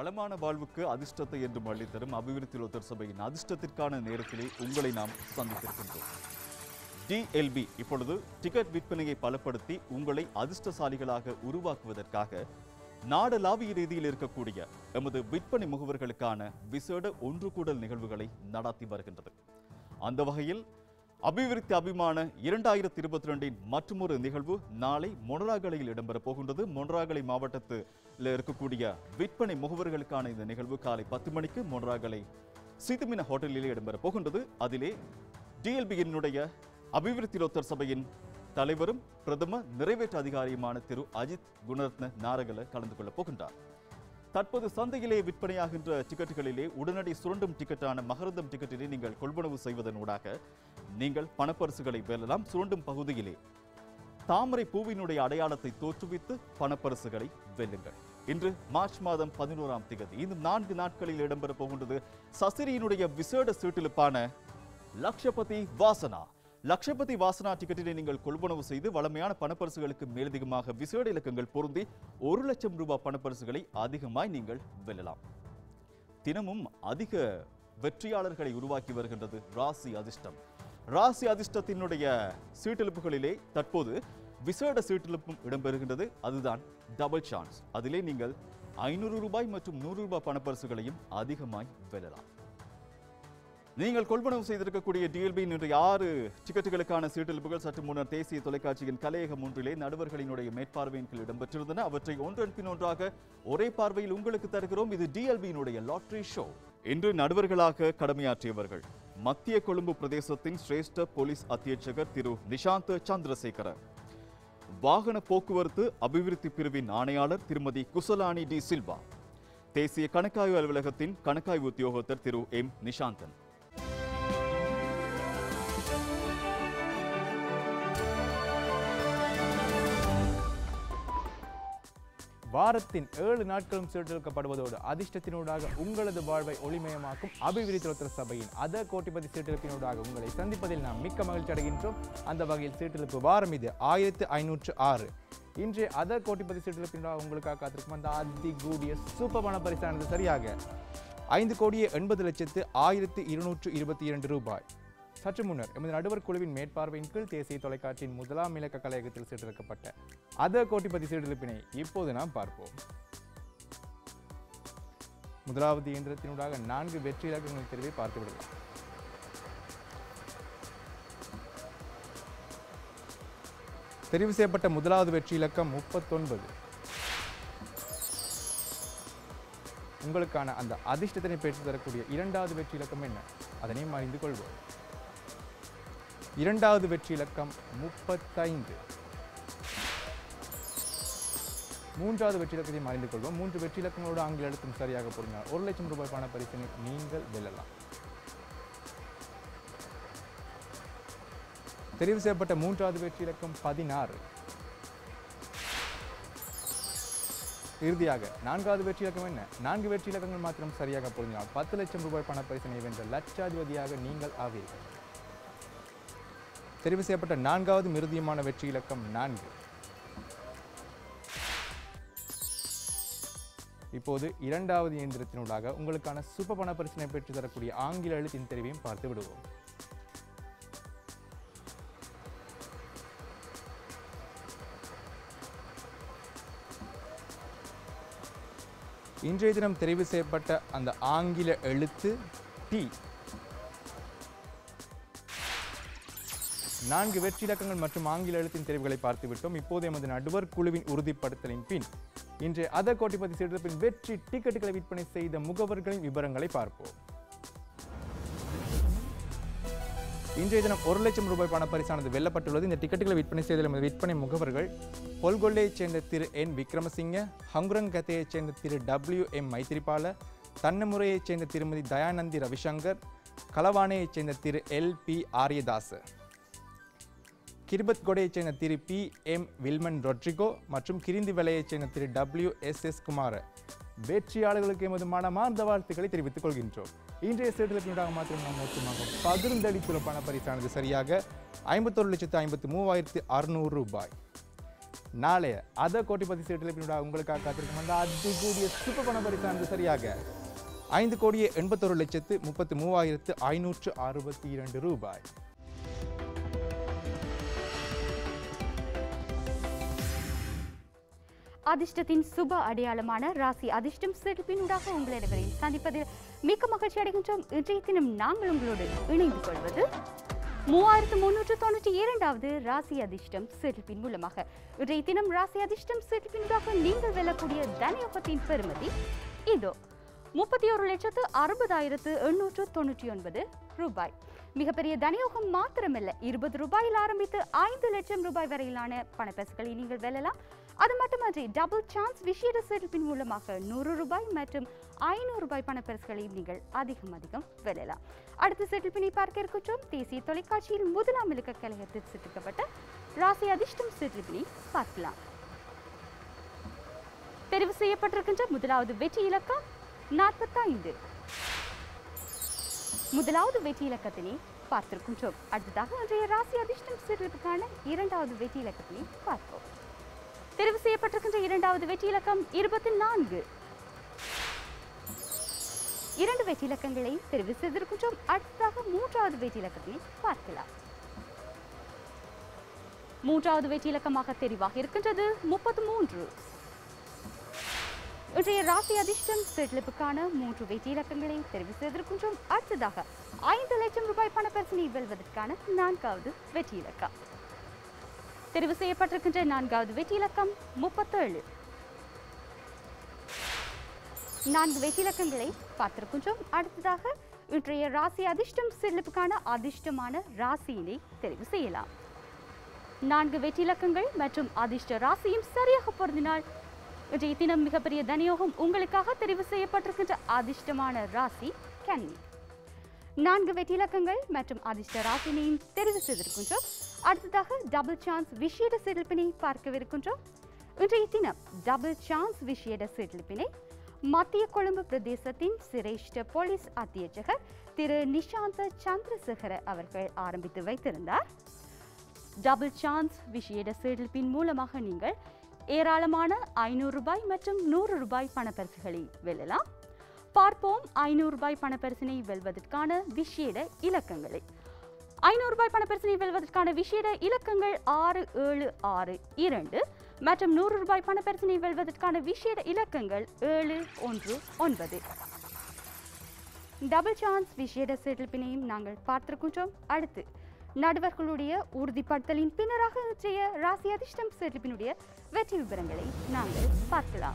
வளமான வாழ்வுக்கு அதிர்ஷ்டத்தை என்றும் அள்ளித்தரும் அபிவிருத்தி லோத்தர் சபையின் அதிர்ஷ்டத்திற்கான நேரத்திலே உங்களை நாம் சந்தித்திருக்கின்றோம் டிஎல்பி இப்பொழுது டிக்கெட் விற்பனையை பலப்படுத்தி உங்களை அதிர்ஷ்டசாலிகளாக உருவாக்குவதற்காக நாடளாவிய ரீதியில் இருக்கக்கூடிய எமது விற்பனை முகவர்களுக்கான விசேட ஒன்று கூடல் நிகழ்வுகளை நடத்தி வருகின்றது அந்த வகையில் அபிவிருத்தி அபிமான இரண்டாயிரத்தி இருபத்தி ரெண்டின் மற்றொரு நிகழ்வு நாளை மொனராகலையில் இடம்பெறப் போகின்றது மொனராகலை மாவட்டத்தில் இருக்கக்கூடிய விற்பனை முகவர்களுக்கான இந்த நிகழ்வு காலை பத்து மணிக்கு மொனராகலை சீதுமின ஹோட்டலிலே இடம்பெறப் போகின்றது அதிலே டிஎல்பியினுடைய அபிவிருத்தி லோத்தர் சபையின் தலைவரும் பிரதம நிறைவேற்று அதிகாரியுமான திரு அஜித் குணரத்ன நாரகல கலந்து கொள்ளப் போகின்றார் தற்போது சந்தையிலே விற்பனையாகின்ற டிக்கெட்டுகளிலே உடனடி சுரண்டும் டிக்கெட்டான மகரந்தம் டிக்கெட்டினை நீங்கள் கொள்வனவு செய்வதனூடாக நீங்கள் பணப்பரிசுகளை வெல்லலாம் சுரண்டும் பகுதியிலே தாமரை பூவினுடைய அடையாளத்தை தோற்றுவித்து பணப்பரிசுகளை வெல்லுங்கள் இன்று மார்ச் மாதம் பதினோராம் திகதி இந்த நான்கு நாட்களில் இடம்பெற போகின்றது சசிரியினுடைய விசேட சீட்டிலுப்பான லக்ஷபதி வாசனா லக்ஷபதி வாசனா டிக்கெட்டினை நீங்கள் கொள்வனவு செய்து வளமையான பணப்பரிசுகளுக்கு மேலதிகமாக விசேட இலக்கங்கள் பொருந்தி ஒரு லட்சம் ரூபாய் பணப்பரிசுகளை அதிகமாய் நீங்கள் வெல்லலாம் தினமும் அதிக வெற்றியாளர்களை உருவாக்கி வருகின்றது ராசி அதிர்ஷ்டம் ராசி அதிர்ஷ்டத்தினுடைய சீட்டெழுப்புகளிலே தற்போது விசேட சீட்டெழுப்பும் இடம்பெறுகின்றது அதுதான் டபுள் சான்ஸ் அதிலே நீங்கள் ஐநூறு ரூபாய் மற்றும் நூறு ரூபாய் பணப்பரிசுகளையும் அதிகமாய் வெல்லலாம் நீங்கள் கொள்வனவு செய்திருக்கக்கூடிய டிஎல்பியின் இன்றைய ஆறு டிக்கெட்டுகளுக்கான சீட்டெழுப்புகள் சற்று முன்னர் தேசிய தொலைக்காட்சியின் கலையகம் ஒன்றிலே நடுவர்களினுடைய மேற்பார்வையின் கீழ் இடம்பெற்றிருந்தன அவற்றை ஒன்றன் பின் ஒன்றாக ஒரே பார்வையில் உங்களுக்கு தருகிறோம் இது டிஎல்பியினுடைய லாட்டரி ஷோ இன்று நடுவர்களாக கடமையாற்றியவர்கள் மத்திய கொழும்பு பிரதேசத்தின் சிரேஷ்ட போலீஸ் அத்தியட்சகர் திரு நிஷாந்த் சந்திரசேகர வாகன போக்குவரத்து அபிவிருத்தி பிரிவின் ஆணையாளர் திருமதி குசலானி டி சில்வா தேசிய கணக்காய்வு அலுவலகத்தின் கணக்காய்வு உத்தியோகத்தர் திரு எம் நிஷாந்தன் வாரத்தின் ஏழு நாட்களும் சீட்டெடுக்கப்படுவதோடு அதிர்ஷ்டத்தினூடாக உங்களது வாழ்வை ஒளிமயமாக்கும் அபிவிருத்தி லோத்தர சபையின் அத கோட்டிபதி சீட்டெழுப்பினூடாக உங்களை சந்திப்பதில் நாம் மிக்க மகிழ்ச்சி அடைகின்றோம் அந்த வகையில் சீட்டெழுப்பு வாரம் இது ஆயிரத்து ஐநூற்று ஆறு இன்றைய அத கோட்டிபதி சீட்டெழுப்பினூடாக உங்களுக்காக காத்திருக்கும் அந்த அதிகூடிய சூப்பர் பண பரிசானது சரியாக ஐந்து கோடியே எண்பது லட்சத்து ஆயிரத்து இருநூற்று இருபத்தி இரண்டு ரூபாய் சற்று முன்னர் எமது நடுவர் குழுவின் மேற்பார்வையின் கீழ் தேசிய தொலைக்காட்சியின் முதலாம் இலக்க கலையகத்தில் சீட்டெடுக்கப்பட்ட அத கோட்டிபதி சீட்டெடுப்பினை இப்போது நாம் பார்ப்போம் முதலாவது இயந்திரத்தினூடாக நான்கு வெற்றி இலக்கங்கள் தெரிவை பார்த்து விடலாம் தெரிவு செய்யப்பட்ட முதலாவது வெற்றி இலக்கம் முப்பத்தொன்பது உங்களுக்கான அந்த அதிர்ஷ்டத்தினை பெற்று தரக்கூடிய இரண்டாவது வெற்றி இலக்கம் என்ன அதனையும் அறிந்து கொள்வோம் இரண்டாவது வெற்றி இலக்கம் முப்பத்தைந்து மூன்றாவது வெற்றி இலக்கத்தையும் அறிந்து கொள்வோம் மூன்று வெற்றி இலக்கங்களோடு ஆங்கில எழுத்தும் சரியாக பொருந்தினால் ஒரு லட்சம் ரூபாய் பண பரிசினை நீங்கள் வெல்லலாம் தெரிவு செய்யப்பட்ட மூன்றாவது வெற்றி இலக்கம் பதினாறு இறுதியாக நான்காவது வெற்றி இலக்கம் என்ன நான்கு வெற்றி இலக்கங்கள் மாத்திரம் சரியாக பொருந்தினால் பத்து லட்சம் ரூபாய் பண பரிசினை வென்ற லட்சாதிபதியாக நீங்கள் ஆவீர்கள் தெரிவு செய்யப்பட்ட நான்காவது மிருதியமான வெற்றி இலக்கம் நான்கு இப்போது இரண்டாவது இயந்திரத்தினூடாக உங்களுக்கான சுப பண பரிசினை பெற்று தரக்கூடிய ஆங்கில எழுத்தின் தெரிவையும் பார்த்து விடுவோம் இன்றைய தினம் தெரிவு செய்யப்பட்ட அந்த ஆங்கில எழுத்து டி நான்கு வெற்றி இலக்கங்கள் மற்றும் ஆங்கில எழுத்தின் தெரிவுகளை பார்த்துவிட்டோம் இப்போது எமது நடுவர் குழுவின் உறுதிப்படுத்தலின் பின் இன்று அத கோட்டிபதி சீட்டப்பின் வெற்றி டிக்கெட்டுகளை விற்பனை செய்த முகவர்களின் விவரங்களை பார்ப்போம் இன்றைய தினம் ஒரு லட்சம் ரூபாய் பண பரிசானது வெல்லப்பட்டுள்ளது இந்த டிக்கெட்டுகளை விற்பனை செய்த எமது விற்பனை முகவர்கள் பொல்கொள்ளையைச் சேர்ந்த திரு என் விக்ரமசிங்க ஹங்குரங்கத்தையைச் சேர்ந்த திரு டபிள்யூ எம் மைத்திரிபால தன்னமுறையைச் சேர்ந்த திருமதி தயானந்தி ரவிசங்கர் கலவானையைச் சேர்ந்த திரு எல் பி ஆரியதாஸ் கிருபத் கொடையைச் சேர்ந்த திரு பி எம் வில்மன் ரொட்ரிகோ மற்றும் கிரிந்தி வலையைச் சேர்ந்த திரு டபிள்யூ எஸ் எஸ் குமார் வெற்றியாளர்களுக்கு எமது மனமார்ந்த வாழ்த்துக்களை தெரிவித்துக் கொள்கின்றோம் இன்றைய சேட்டலுக்கு மாத்திரம் நாம் மொத்தமாக பகிர்ந்தளித்துள்ள பண பரிசானது சரியாக ஐம்பத்தொரு லட்சத்து ஐம்பத்து மூவாயிரத்து அறுநூறு ரூபாய் நாளைய அத கோட்டிபதி சீட்டில் உங்களுக்காக காத்திருக்கும் அந்த அதிகூடிய சூப்பர் பண பரிசானது சரியாக ஐந்து கோடியே எண்பத்தொரு லட்சத்து முப்பத்து மூவாயிரத்து ஐநூற்று அறுபத்தி இரண்டு ரூபாய் அதிர்ஷ்டத்தின் சுப அடையாளமான ராசி அதிர்ஷ்டம் சிறப்பினூடாக உங்கள் அனைவரையும் சந்திப்பதில் மிக்க மகிழ்ச்சி அடைகின்றோம் இன்றைய தினம் நாங்கள் உங்களோடு இணைந்து கொள்வது மூவாயிரத்து முன்னூற்று தொண்ணூற்றி இரண்டாவது ராசி அதிர்ஷ்டம் சிறப்பின் மூலமாக இன்றைய தினம் ராசி அதிர்ஷ்டம் சிறப்பினூடாக நீங்கள் வெல்லக்கூடிய தனயோகத்தின் பெறுமதி இதோ முப்பத்தி ஒரு லட்சத்து அறுபதாயிரத்து எண்ணூற்று தொண்ணூற்றி ஒன்பது ரூபாய் மிகப்பெரிய தனயோகம் மாத்திரமல்ல இருபது ரூபாயில் ஆரம்பித்து ஐந்து லட்சம் ரூபாய் வரையிலான பணப்பரிசுகளை நீங்கள் வெல்லலாம் அது மட்டுமன்றி டபுள் சான்ஸ் விஷேட சிறப்பின் மூலமாக நூறு ரூபாய் மற்றும் ஐநூறு ரூபாய் பணப்பரிசுகளையும் நீங்கள் அதிகம் அதிகம் வெல்லலாம் அடுத்த செட்டில்பினை பார்க்க இருக்கின்றோம் தேசிய தொலைக்காட்சியில் முதலாம் இலக்க கழகத்தில் சிற்றிக்கப்பட்ட ராசி அதிர்ஷ்டம் செட்டில்பினை பார்க்கலாம் தெரிவு செய்யப்பட்டிருக்கின்ற முதலாவது வெற்றி இலக்கம் நாற்பத்தைந்து முதலாவது வெற்றி இலக்கத்தினை பார்த்திருக்கின்றோம் அடுத்ததாக இன்றைய ராசி அதிர்ஷ்டம் சிறுக்கான இரண்டாவது வெற்றி இலக்கத்தினை பார்ப்போம் தெரிவு செய்யப்பட்டிருக்கின்ற இரண்டாவது வெற்றி இலக்கம் இருபத்தி நான்கு இரண்டு வெற்றி இலக்கங்களை தெரிவு செய்திருக்கின்றோம் அடுத்ததாக மூன்றாவது வெற்றி இலக்கத்தினை பார்க்கலாம் மூன்றாவது வெற்றி இலக்கமாக தெரிவாக இருக்கின்றது முப்பத்து மூன்று இன்றைய ராசி அதிர்ஷ்டம் செட்லிப்புக்கான மூன்று வெற்றி இலக்கங்களை தெரிவு செய்திருக்கின்றோம் அடுத்ததாக ஐந்து லட்சம் ரூபாய் பணப்பரிசனை வெல்வதற்கான நான்காவது வெற்றி இலக்கம் தெரிவு செய்யப்பட்டிருக்கின்ற நான்காவது வெற்றி இலக்கம் முப்பத்தேழு நான்கு வெற்றி இலக்கங்களை பார்த்திருக்கின்றோம் அடுத்ததாக இன்றைய ராசி அதிர்ஷ்டம் செல்லுப்புக்கான அதிர்ஷ்டமான ராசியினை தெரிவு செய்யலாம் நான்கு வெற்றி இலக்கங்கள் மற்றும் அதிர்ஷ்ட ராசியும் சரியாக பொருந்தினால் இன்றைய தினம் மிகப்பெரிய தனியோகம் உங்களுக்காக தெரிவு செய்யப்பட்டிருக்கின்ற அதிர்ஷ்டமான ராசி கன்னி நான்கு வெற்றி இலக்கங்கள் மற்றும் அதிர்ஷ்ட ராசினையும் தெரிவு செய்திருக்கின்றோம் அடுத்ததாக டபுள் சான்ஸ் விஷேட சிறப்பினை பார்க்கவிருக்கின்றோம் இன்றைய தினம் டபுள் சான்ஸ் விஷேட சிறப்பினை மத்திய கொழும்பு பிரதேசத்தின் சிரேஷ்ட போலீஸ் அத்தியட்சகர் திரு நிஷாந்த சந்திரசேகர அவர்கள் ஆரம்பித்து வைத்திருந்தார் டபுள் சான்ஸ் விஷேட சிறப்பின் மூலமாக நீங்கள் ஏராளமான ஐநூறு ரூபாய் மற்றும் நூறு ரூபாய் பணப்பரிசுகளை வெல்லலாம் பார்ப்போம் ஐநூறு ரூபாய் பணப்பரிசினை வெல்வதற்கான விஷேட இலக்கங்களை ஐநூறு ரூபாய் பணப்பரிசினை வெல்வதற்கான விஷேட இலக்கங்கள் ஆறு ஏழு ஆறு இரண்டு மற்றும் நூறு ரூபாய் பணப்பரிசினை வெல்வதற்கான விஷேட இலக்கங்கள் ஏழு ஒன்று ஒன்பது டபுள் சான்ஸ் விஷேட செட்டில்பினையும் நாங்கள் பார்த்திருக்கின்றோம் அடுத்து நடுவர்களுடைய உறுதிப்படுத்தலின் பின்னராக இன்றைய ராசி அதிர்ஷ்டம் செட்டில்பினுடைய வெற்றி விவரங்களை நாங்கள் பார்க்கலாம்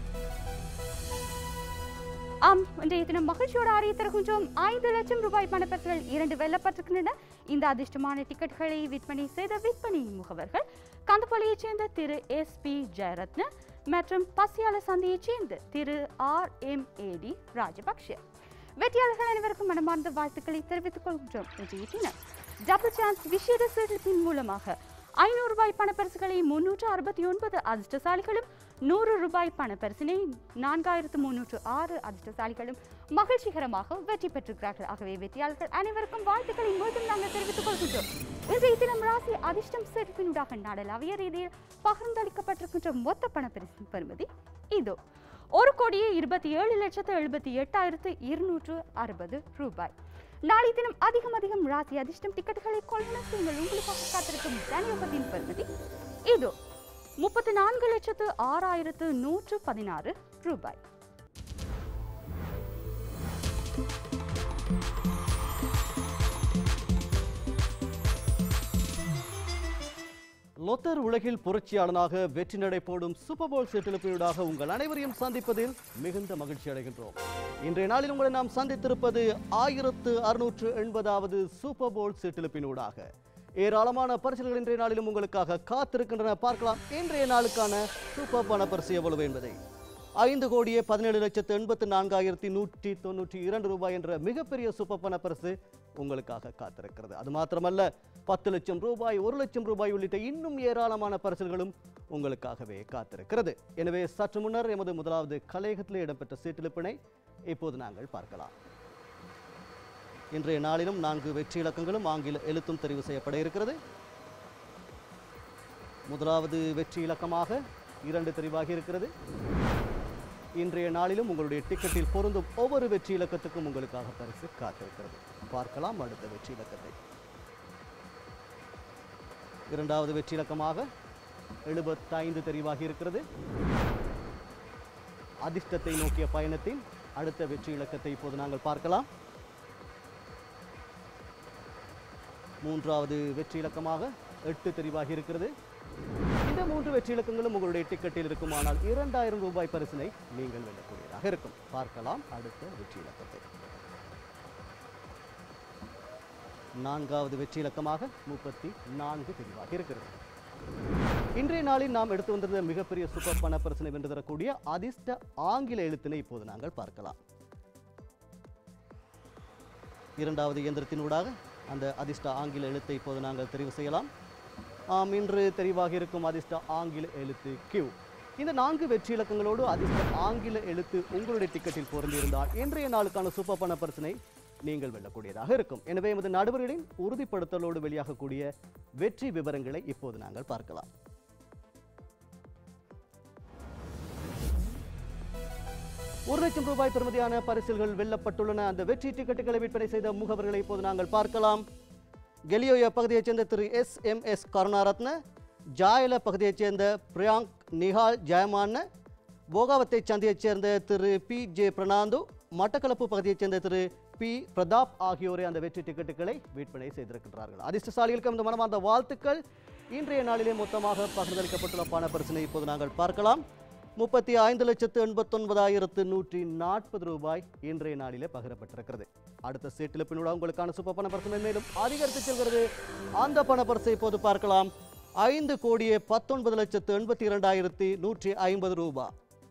ஆம் இன்றைய தினம் மகிழ்ச்சியோடு அறிய தருகின்றோம் ஐந்து லட்சம் ரூபாய் பணப்பரிசுகள் இரண்டு வெல்லப்பட்டிருக்கின்றன இந்த அதிர்ஷ்டமான டிக்கெட்டுகளை விற்பனை செய்த விற்பனை முகவர்கள் கந்தப்பள்ளியைச் சேர்ந்த திரு எஸ் பி ஜெயரத்ன மற்றும் பசியாள சந்தையைச் சேர்ந்த திரு ஆர் எம் ஏடி ராஜபக்ஷ வெற்றியாளர்கள் அனைவருக்கும் மனமார்ந்த வாழ்த்துக்களை தெரிவித்துக் கொள்கின்றோம் இன்றைய தினம் டபுள் சான்ஸ் விஷேட சேர்ப்பின் மூலமாக ஐநூறு ரூபாய் பணப்பரிசுகளை முன்னூற்று அறுபத்தி ஒன்பது அதிர்ஷ்டசாலிகளும் நூறு ரூபாய் பணப்பரிசினை நான்காயிரத்து முன்னூற்று ஆறு அதிர்ஷ்டசாலிகளும் மகிழ்ச்சிகரமாக வெற்றி பெற்றிருக்கிறார்கள் ஆகவே வெற்றியாளர்கள் அனைவருக்கும் வாழ்த்துக்களை மீண்டும் நாங்கள் தெரிவித்துக் கொள்கின்றோம் இன்றைய தினம் ராசி அதிர்ஷ்டம் சேர்ப்பினூடாக நாடளாவிய ரீதியில் பகிர்ந்தளிக்கப்பட்டிருக்கின்ற மொத்த பணப்பரிசின் பெறுமதி இதோ ஒரு கோடியே இருபத்தி ஏழு லட்சத்து எழுபத்தி எட்டாயிரத்து இருநூற்று அறுபது ரூபாய் நாளை தினம் அதிகம் அதிகம் ராசி அதிர்ஷ்டம் டிக்கெட்டுகளை கொள்வன செய்யுங்கள் உங்களுக்காக காத்திருக்கும் தனியோகத்தின் பெறுமதி இதோ முப்பத்தி நான்கு லட்சத்து ஆறாயிரத்து நூற்று பதினாறு ரூபாய் லொத்தர் உலகில் புரட்சியாளனாக வெற்றி நடை போடும் சூப்பர் போல் செட்டிலுப்பீடாக உங்கள் அனைவரையும் சந்திப்பதில் மிகுந்த மகிழ்ச்சி அடைகின்றோம் இன்றைய நாளில் உங்களை நாம் சந்தித்திருப்பது ஆயிரத்து அறுநூற்று எண்பதாவது சூப்பர் போல் செட்டிலுப்பினூடாக ஏராளமான பரிசுகள் இன்றைய நாளிலும் உங்களுக்காக காத்திருக்கின்றன பார்க்கலாம் இன்றைய நாளுக்கான சூப்பர் பண பரிசு எவ்வளவு என்பதை ஐந்து கோடியே பதினேழு லட்சத்து எண்பத்து நான்காயிரத்தி நூற்றி தொண்ணூற்றி இரண்டு ரூபாய் என்ற மிகப்பெரிய சூப்பர் பண பரிசு உங்களுக்காக காத்திருக்கிறது அது மாத்திரமல்ல பத்து லட்சம் ரூபாய் ஒரு லட்சம் ரூபாய் உள்ளிட்ட இன்னும் ஏராளமான பரிசுகளும் உங்களுக்காகவே காத்திருக்கிறது எனவே சற்று முன்னர் எமது முதலாவது கலையகத்தில் இடம்பெற்ற சீட்டிலிப்பினை இப்போது நாங்கள் பார்க்கலாம் இன்றைய நாளிலும் நான்கு வெற்றி இலக்கங்களும் ஆங்கில எழுத்தும் தெரிவு செய்யப்பட இருக்கிறது முதலாவது வெற்றி இலக்கமாக இரண்டு தெரிவாகி இருக்கிறது இன்றைய நாளிலும் உங்களுடைய டிக்கெட்டில் பொருந்தும் ஒவ்வொரு வெற்றி இலக்கத்துக்கும் உங்களுக்காக பரிசு காத்திருக்கிறது பார்க்கலாம் அடுத்த வெற்றி இலக்கத்தை இரண்டாவது வெற்றி இலக்கமாக எழுபத்தைந்து தெரிவாகி இருக்கிறது அதிர்ஷ்டத்தை நோக்கிய பயணத்தின் அடுத்த வெற்றி இலக்கத்தை இப்போது நாங்கள் பார்க்கலாம் மூன்றாவது வெற்றி இலக்கமாக எட்டு தெரிவாகி இருக்கிறது இந்த மூன்று வெற்றி இலக்கங்களும் உங்களுடைய டிக்கெட்டில் இருக்குமானால் இரண்டாயிரம் ரூபாய் பரிசினை நீங்கள் வெல்லக்கூடியதாக இருக்கும் பார்க்கலாம் அடுத்த வெற்றி இலக்கத்தை நான்காவது வெற்றி இலக்கமாக முப்பத்தி நான்கு தெரிவாக இருக்கிறது இன்றைய நாளில் நாம் எடுத்து வந்திருந்த மிகப்பெரிய சூப்பர் பண பரிசனை வென்று தரக்கூடிய அதிர்ஷ்ட ஆங்கில எழுத்தினை இப்போது நாங்கள் பார்க்கலாம் இரண்டாவது இயந்திரத்தினூடாக அந்த அதிர்ஷ்ட ஆங்கில எழுத்தை இப்போது நாங்கள் தெரிவு செய்யலாம் ஆம் இன்று தெரிவாக இருக்கும் அதிர்ஷ்ட ஆங்கில எழுத்து கியூ இந்த நான்கு வெற்றி இலக்கங்களோடு அதிர்ஷ்ட ஆங்கில எழுத்து உங்களுடைய டிக்கெட்டில் பொருந்திருந்தால் இன்றைய நாளுக்கான சூப்பர் பண பரிசனை நீங்கள் வெல்லக்கூடியதாக இருக்கும் எனவே எமது நடுவர்களின் உறுதிப்படுத்தலோடு வெளியாகக்கூடிய வெற்றி விவரங்களை இப்போது நாங்கள் பார்க்கலாம் ஒரு லட்சம் ரூபாய் பெறுமதியான பரிசில்கள் வெல்லப்பட்டுள்ளன அந்த வெற்றி டிக்கெட்டுகளை விற்பனை செய்த முகவர்களை இப்போது நாங்கள் பார்க்கலாம் கெலியோய பகுதியைச் சேர்ந்த திரு S M S Karunaratne Jaela பகுதியைச் சேர்ந்த பிரியாங்க் நிஹால் ஜெயமான போகாவத்தைச் சந்தையைச் சேர்ந்த திரு பி ஜே பிரணாந்து மட்டக்களப்பு பகுதியைச் சேர்ந்த திரு பி பிரதாப் ஆகியோரை அந்த வெற்றி டிக்கெட்டுகளை விற்பனை செய்திருக்கின்றார்கள் அதிர்ஷ்டசாலிகளுக்கு இந்த மனமார்ந்த வாழ்த்துக்கள் இன்றைய நாளிலே மொத்தமாக பகிர்ந்தளிக்கப்பட்டுள்ள பண பரிசினை இப்போது நாங்கள் பார்க்கலாம் முப்பத்தி ஐந்து லட்சத்து எண்பத்தொன்பதாயிரத்து நூற்றி நாற்பது ரூபாய் இன்றைய நாளிலே பகிரப்பட்டிருக்கிறது அடுத்த சீட்டிழப்பினூட உங்களுக்கான சூப்பர் பண பரிசு மேலும் அதிகரித்து செல்கிறது அந்த பண பரிசை இப்போது பார்க்கலாம் ஐந்து கோடியே பத்தொன்பது லட்சத்து எண்பத்தி இரண்டாயிரத்தி நூற்றி ஐம்பது ரூபாய்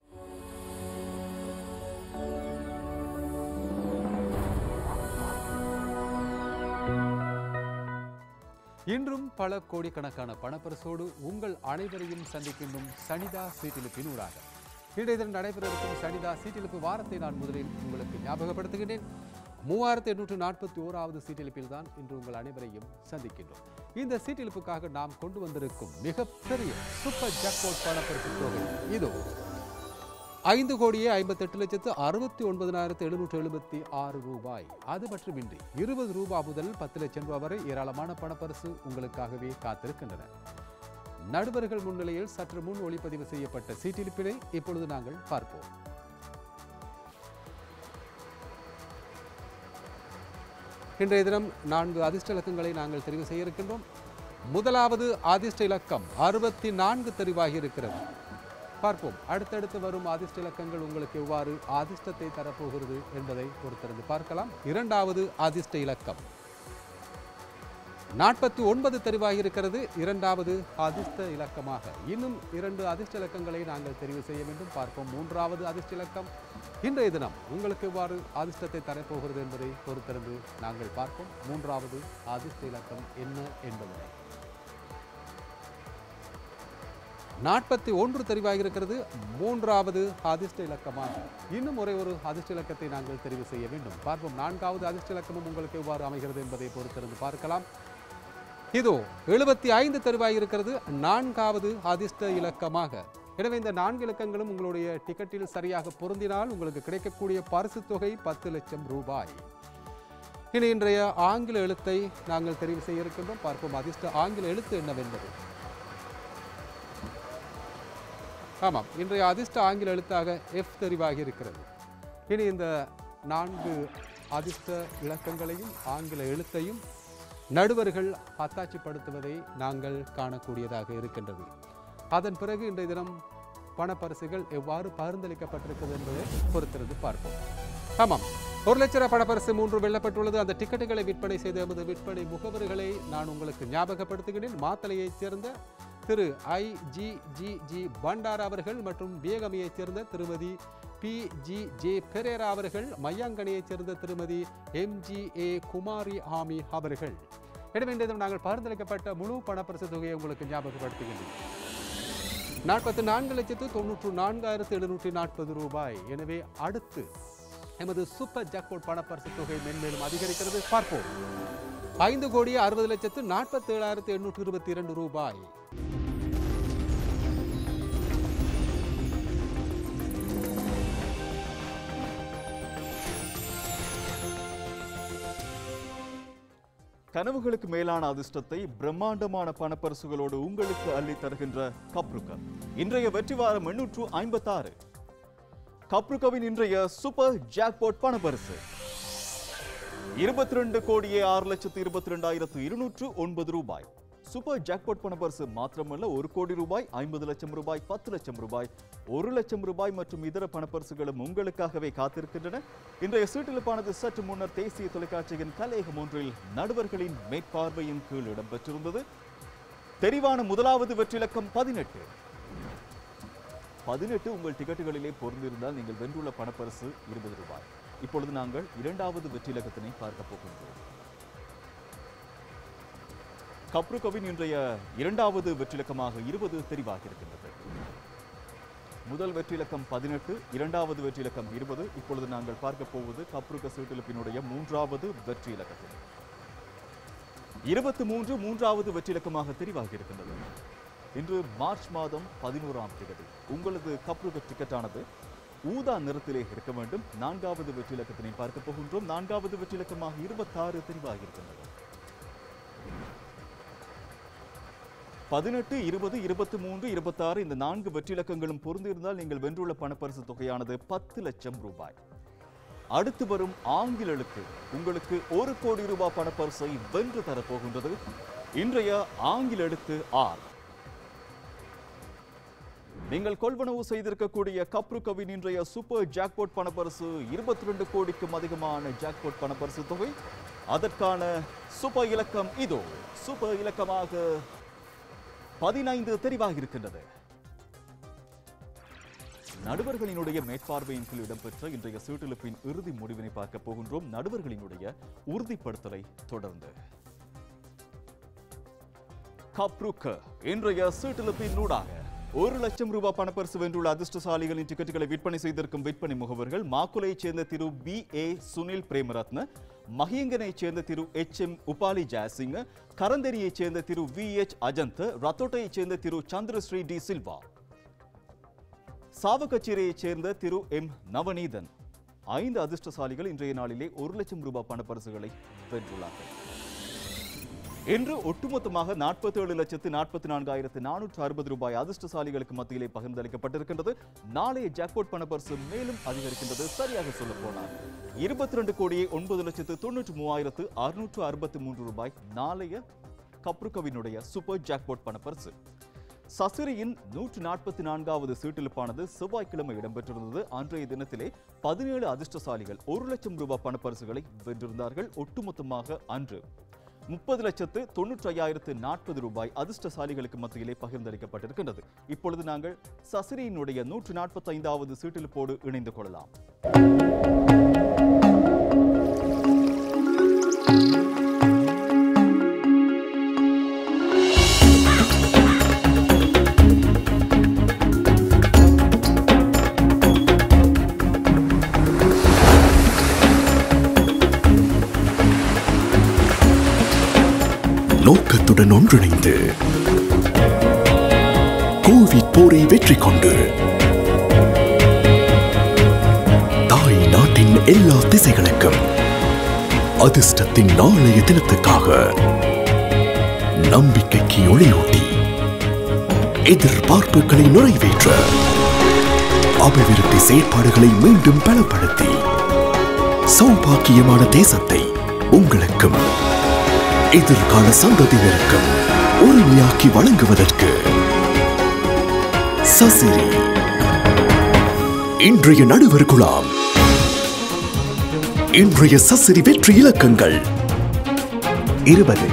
இன்றும் பல கோடிக்கணக்கான பணப்பரிசோடு உங்கள் அனைவரையும் சந்திக்கின்றும் சனிதா சீட்டிலிப்பின் ஊடாக இன்றைய தினம் நடைபெறவிருக்கும் சனிதா சீட்டிலிப்பு வாரத்தை நான் முதலில் உங்களுக்கு ஞாபகப்படுத்துகிறேன் மூவாயிரத்தி எண்ணூற்று நாற்பத்தி ஓராவது சீட்டிலிப்பில் தான் இன்று உங்கள் அனைவரையும் சந்திக்கின்றோம் இந்த சீட்டிலிப்புக்காக நாம் கொண்டு வந்திருக்கும் மிகப்பெரிய சூப்பர் ஜாக்பாட் பணப்பரிசு தொகை இதோ ஐந்து கோடியே ஐம்பத்தெட்டு லட்சத்து அறுபத்தி ஒன்பதினாயிரத்து எழுநூற்று எழுபத்தி ஆறு ரூபாய் அது மட்டுமின்றி இருபது ரூபாய் முதல் பத்து லட்சம் ரூபாய் வரை ஏராளமான பணப்பரிசு உங்களுக்காகவே காத்திருக்கின்றன நடுவர்கள் முன்னிலையில் சற்று முன் ஒளிப்பதிவு செய்யப்பட்ட சீட்டிலிப்பினை இப்பொழுது நாங்கள் பார்ப்போம் இன்றைய தினம் நான்கு அதிர்ஷ்ட இலக்கங்களை நாங்கள் தெரிவு செய்ய இருக்கின்றோம் முதலாவது அதிர்ஷ்ட இலக்கம் அறுபத்தி நான்கு தெரிவாகி இருக்கிறது பார்ப்போம் அடுத்தடுத்து வரும் அதிர்ஷ்ட இலக்கங்கள் உங்களுக்கு எவ்வாறு அதிர்ஷ்டத்தை தரப்போகிறது என்பதை பொறுத்திருந்து பார்க்கலாம் இரண்டாவது அதிர்ஷ்ட இலக்கம் நாற்பத்தி ஒன்பது தெரிவாகி இருக்கிறது இரண்டாவது அதிர்ஷ்ட இலக்கமாக இன்னும் இரண்டு அதிர்ஷ்ட இலக்கங்களை நாங்கள் தெரிவு செய்ய வேண்டும் பார்ப்போம் மூன்றாவது அதிர்ஷ்ட இலக்கம் இன்றைய தினம் உங்களுக்கு எவ்வாறு அதிர்ஷ்டத்தை தரப்போகிறது என்பதை பொறுத்திருந்து நாங்கள் பார்ப்போம் மூன்றாவது அதிர்ஷ்ட இலக்கம் என்ன என்பதை நாற்பத்தி ஒன்று தெரிவாகி இருக்கிறது மூன்றாவது அதிர்ஷ்ட இலக்கமாக இன்னும் ஒரே ஒரு அதிர்ஷ்ட இலக்கத்தை நாங்கள் தெரிவு செய்ய வேண்டும் பார்ப்போம் நான்காவது அதிர்ஷ்ட இலக்கமும் உங்களுக்கு எவ்வாறு அமைகிறது என்பதை பொறுத்திருந்து பார்க்கலாம் இதோ எழுபத்தி ஐந்து தெரிவாகி இருக்கிறது நான்காவது அதிர்ஷ்ட இலக்கமாக எனவே இந்த நான்கு இலக்கங்களும் உங்களுடைய டிக்கெட்டில் சரியாக பொருந்தினால் உங்களுக்கு கிடைக்கக்கூடிய பரிசு தொகை பத்து லட்சம் ரூபாய் இனி இன்றைய ஆங்கில எழுத்தை நாங்கள் தெரிவு செய்ய இருக்கின்றோம் பார்ப்போம் அதிர்ஷ்ட ஆங்கில எழுத்து என்னவென்பது ஆமாம் இன்றைய அதிர்ஷ்ட ஆங்கில எழுத்தாக எஃப் தெரிவாகி இருக்கிறது இனி இந்த நான்கு அதிர்ஷ்ட இலக்கங்களையும் ஆங்கில எழுத்தையும் நடுவர்கள் அத்தாட்சிப்படுத்துவதை நாங்கள் காணக்கூடியதாக இருக்கின்றது அதன் பிறகு இன்றைய தினம் பணப்பரிசுகள் எவ்வாறு பகிர்ந்தளிக்கப்பட்டிருக்கிறது என்பதை பொறுத்திருந்து பார்ப்போம் ஆமாம் ஒரு லட்ச ரூபாய் பணப்பரிசு மூன்று வெல்லப்பட்டுள்ளது அந்த டிக்கெட்டுகளை விற்பனை செய்த எமது விற்பனை முகவர்களை நான் உங்களுக்கு ஞாபகப்படுத்துகிறேன் மாத்தளையைச் சேர்ந்த திரு I G G G Bandara அவர்கள் மற்றும் பியகமையைச் சேர்ந்த திருமதி பி ஜி ஜே பெரேரா அவர்கள் மையாங்கனியைச் சேர்ந்த திருமதி எம் ஜி ஏ குமாரி ஆமி அவர்கள் எனவே இன்றைய தினம் நாங்கள் பரிந்துரைக்கப்பட்ட முழு பணப்பரிசு தொகையை உங்களுக்கு ஞாபகப்படுத்துகின்றேன் நாற்பத்தி நான்கு லட்சத்து தொண்ணூற்று நான்காயிரத்து எழுநூற்றி நாற்பது ரூபாய் எனவே அடுத்து எமது சூப்பர் ஜாக்பாட் பணப்பரிசு தொகை மென்மேலும் அதிகரிக்கிறது பார்ப்போம் ஐந்து கோடி அறுபது லட்சத்து நாற்பத்தி ஏழாயிரத்து எண்ணூற்று இருபத்தி இரண்டு ரூபாய் கனவுகளுக்கு மேலான அதிர்ஷ்டத்தை பிரம்மாண்டமான பணப்பரிசுகளோடு உங்களுக்கு அள்ளி தருகின்ற கப்ருக்க இன்றைய வெற்றி வாரம் எண்ணூற்று ஐம்பத்தாறு கப்ருக்கவின் இன்றைய சூப்பர் ஜாக்பாட் பணப்பரிசு இருபத்தி ரெண்டு கோடியே ஆறு லட்சத்து இருபத்தி ரெண்டாயிரத்து இருநூற்று ஒன்பது ரூபாய் சூப்பர் ஜாக்பாட் பணப்பரிசு மாத்திரமல்ல ஒரு கோடி ரூபாய் ஐம்பது லட்சம் ரூபாய் பத்து லட்சம் ரூபாய் ஒரு லட்சம் ரூபாய் மற்றும் இதர பணப்பரிசுகளும் உங்களுக்காகவே காத்திருக்கின்றன இன்றைய சீட்டிழப்பானது சற்று முன்னர் தேசிய தொலைக்காட்சியின் கலையகம் ஒன்றில் நடுவர்களின் மேற்பார்வையின் கீழ் இடம்பெற்றிருந்தது தெரிவான முதலாவது வெற்றிலக்கம் பதினெட்டு பதினெட்டு உங்கள் டிக்கெட்டுகளிலே பொருந்திருந்தால் நீங்கள் வென்றுள்ள பணப்பரிசு இருபது ரூபாய் இப்பொழுது நாங்கள் இரண்டாவது வெற்றிலக்கத்தினை பார்க்க போகின்றோம் கப்ருகோவின் இன்றைய இரண்டாவது வெற்றிலக்கமாக இருபது தெரிவாகி இருக்கின்றது முதல் வெற்றிலக்கம் பதினெட்டு இரண்டாவது வெற்றிலக்கம் இருபது இப்பொழுது நாங்கள் பார்க்க போவது கப்ருக சீட்டிழப்பினுடைய மூன்றாவது வெற்றி இலக்கத்தில் இருபத்தி மூன்று மூன்றாவது வெற்றிலக்கமாக தெரிவாகி இருக்கின்றது இன்று மார்ச் மாதம் பதினோராம் தேதி உங்களது கப்ருக டிக்கெட்டானது ஊதா நிறத்திலே இருக்க வேண்டும் நான்காவது வெற்றிலக்கத்தினை பார்க்க போகின்றோம் நான்காவது வெற்றிலக்கமாக இருபத்தாறு தெரிவாகி இருக்கின்றது பதினெட்டு இருபது இருபத்தி மூன்று இருபத்தாறு இந்த நான்கு வெற்றிலக்கங்களும் பொருந்திருந்தால் நீங்கள் வென்றுள்ள பணப்பரிசு தொகையானது பத்து லட்சம் ரூபாய் அடுத்து வரும் ஆங்கில எழுத்து உங்களுக்கு ஒரு கோடி ரூபாய் பணப்பரிசை வென்று தரப்போகின்றது இன்றைய ஆங்கில எழுத்து ஆர் நீங்கள் கொள்வனவு செய்திருக்கக்கூடிய கப்ருகவின் இன்றைய சூப்பர் ஜாக்பாட் பணப்பரிசு இருபத்தி ரெண்டு கோடிக்கும் அதிகமான ஜாக்பாட் பணப்பரிசு தொகை அதற்கான சூப்பர் இலக்கம் இதோ சூப்பர் இலக்கமாக பதினைந்து தெரிவாகி இருக்கின்றது நடுவர்களினுடைய மேற்பார்வையின் கீழ் இடம்பெற்ற இன்றைய சீட்டிழப்பின் இறுதி முடிவினை பார்க்க போகின்றோம் நடுவர்களினுடைய உறுதிப்படுத்தலை தொடர்ந்து கப்ருக்க இன்றைய சீட்டிழப்பின் நூடாக ஒரு லட்சம் ரூபாய் பணப்பரிசு வென்றுள்ள அதிர்ஷ்டசாலிகளின் டிக்கெட்டுகளை விற்பனை செய்திருக்கும் விற்பனை முகவர்கள் மாக்குலையைச் சேர்ந்த திரு பி ஏ சுனில் பிரேமரத்ன மஹியங்கனைச் சேர்ந்த திரு எச் எம் உபாலி ஜாசிங்க கரந்தெரியைச் சேர்ந்த திரு வி எச் அஜந்த் ரத்தோட்டையைச் சேர்ந்த திரு சந்திரஸ்ரீ டி சில்வா சாவகச்சேரியைச் சேர்ந்த திரு எம் நவநீதன் ஐந்து அதிர்ஷ்டசாலிகள் இன்றைய நாளிலே ஒரு லட்சம் ரூபாய் பணப்பரிசுகளை வென்றுள்ளார்கள் இன்று ஒட்டுமொத்தமாக நாற்பத்தி ஏழு லட்சத்து நாற்பத்தி நான்காயிரத்து நானூற்று அறுபது ரூபாய் அதிர்ஷ்டசாலிகளுக்கு மத்தியிலே பகிர்ந்தளிக்கப்பட்டிருக்கின்றது நாளைய ஜாக்பாட் பணப்பரிசு மேலும் அதிகரிக்கின்றது சரியாக சொல்ல போனால் இருபத்தி ரெண்டு கோடியே ஒன்பது லட்சத்து தொண்ணூற்று மூவாயிரத்து அறுநூற்று அறுபத்தி மூன்று ரூபாய் நாளைய கப்ருகவினுடைய சூப்பர் ஜாக்பாட் பணப்பரிசு சசிரியின் நூற்று நாற்பத்தி நான்காவது சீட்டிழப்பானது செவ்வாய்க்கிழமை இடம்பெற்றிருந்தது அன்றைய தினத்திலே பதினேழு அதிர்ஷ்டசாலிகள் ஒரு லட்சம் ரூபாய் பணப்பரிசுகளை வென்றிருந்தார்கள் ஒட்டுமொத்தமாக அன்று முப்பது லட்சத்து தொண்ணூற்றி ஐயாயிரத்து நாற்பது ரூபாய் அதிர்ஷ்டசாலிகளுக்கு மத்தியிலே பகிர்ந்தளிக்கப்பட்டிருக்கின்றது இப்பொழுது நாங்கள் சசிரியினுடைய நூற்று நாற்பத்தி ஐந்தாவது சீட்டிழப்போடு இணைந்து கொள்ளலாம் நோக்கத்துடன் ஒன்றிணைந்து கோவிட் போரை வெற்றி கொண்டு தாய் நாட்டின் எல்லா திசைகளுக்கும் அதிர்ஷ்டத்தின் நாளைய தினத்துக்காக நம்பிக்கைக்கு ஒளியூட்டி எதிர்பார்ப்புகளை நிறைவேற்ற அபிவிருத்தி செயற்பாடுகளை மீண்டும் பலப்படுத்தி சௌபாக்கியமான தேசத்தை உங்களுக்கும் எதிர்கால சந்ததியினருக்கும் உரிமையாக்கி வழங்குவதற்கு சசிரி இன்றைய நடுவர் குழாம் இன்றைய சசிரி வெற்றி இலக்கங்கள் இருபது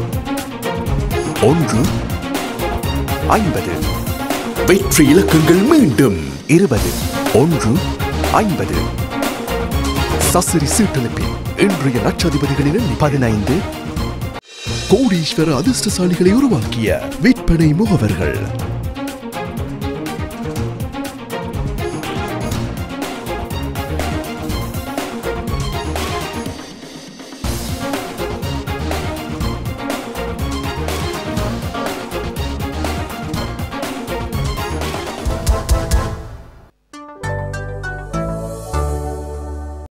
ஒன்று ஐம்பது வெற்றி இலக்கங்கள் மீண்டும் இருபது ஒன்று ஐம்பது சசிரி சீட்டெழுப்பின் இன்றைய நட்சதிபதிகளின் எண்ணி பதினைந்து கோடீஸ்வர அதிர்ஷ்டசாலிகளை உருவாக்கிய விற்பனை முகவர்கள்